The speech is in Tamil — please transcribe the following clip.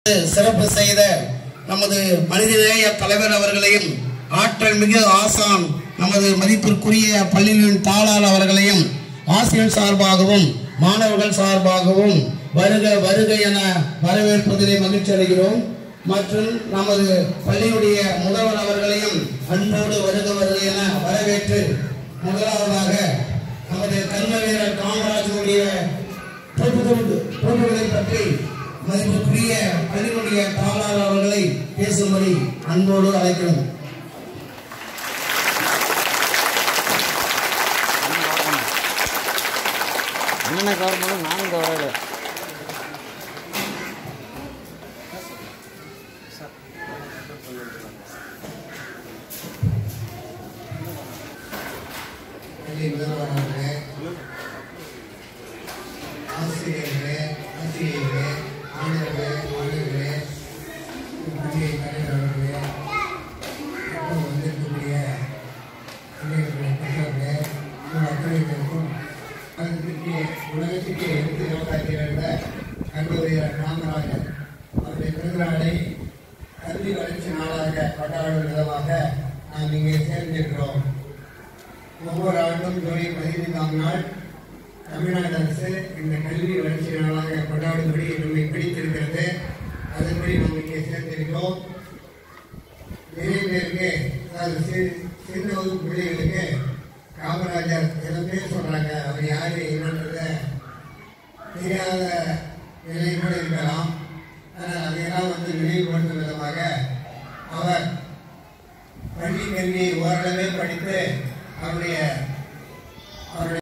சிறப்பு செய்த நமது மனிதநேய தலைவர் அவர்களையும் ஆற்றல் மிகு ஆசான் நமது மதிப்பிற்குரிய பள்ளியின் தாளாளர் அவர்களையும் ஆசிரியர் சார்பாகவும் மாணவர்கள் சார்பாகவும் வருக வருக என வரவேற்பதிலே மகிழ்ச்சி அடைகிறோம் மற்றும் நமது பள்ளியுடைய முதல்வர் அவர்களையும் அன்போடு வருக வருக என வரவேற்று முதலாவதாக நமது கர்ம வீரர் காமராஜருடைய போக்குவரத்து போக்குவரத்தை பற்றி மதிப்புக்குரிய பள்ளியினுடைய தாளாளர் அவர்களை பேசும்படி அன்போடு அழைக்கிறோம் அண்ணனை கவர் பண்ண நானும் கவர் பள்ளி முதல்வர்களே ஆசிரியர்களே ஆசிரியர்களே மாணவர்களே மாணவர்களே பள்ளியை தலைவர்களே மற்றும் வந்திருக்கக்கூடிய பிள்ளைகளுடைய பெற்றோர்களே உங்கள் அத்தனை பேருக்கும் உலகத்திற்கு உலகத்திற்கு எடுத்து யோகாத்திருந்த கல்லூரியர் ராமராஜன் அவருடைய பிறந்தநாளை கல்வி வளர்ச்சி நாளாக கொண்டாடும் விதமாக நாம் இங்கே சேர்ந்திருக்கிறோம் ஒவ்வொரு ஆண்டும் ஜூலை பதினைந்தாம் நாள் தமிழ்நாடு அரசு இந்த கல்வி வளர்ச்சி நாளாக கொண்டாடும்படி நம்மை பிடித்திருக்கிறது அதன்படி நாம் இங்கே சேர்ந்திருக்கிறோம் நிறைய பேருக்கு அதாவது சி- சின்ன வகுப்பு பிள்ளைகளுக்கு காமராஜர் சில பேர் சொல்றாங்க அவர் யாரு என்னன்றத தெரியாத நிலை கூட இருக்கலாம் ஆனால் அதையெல்லாம் வந்து நினைவுபடுத்தும் விதமாக அவர் பள்ளி கல்வியை ஓரளவே படித்து அவருடைய அவருடைய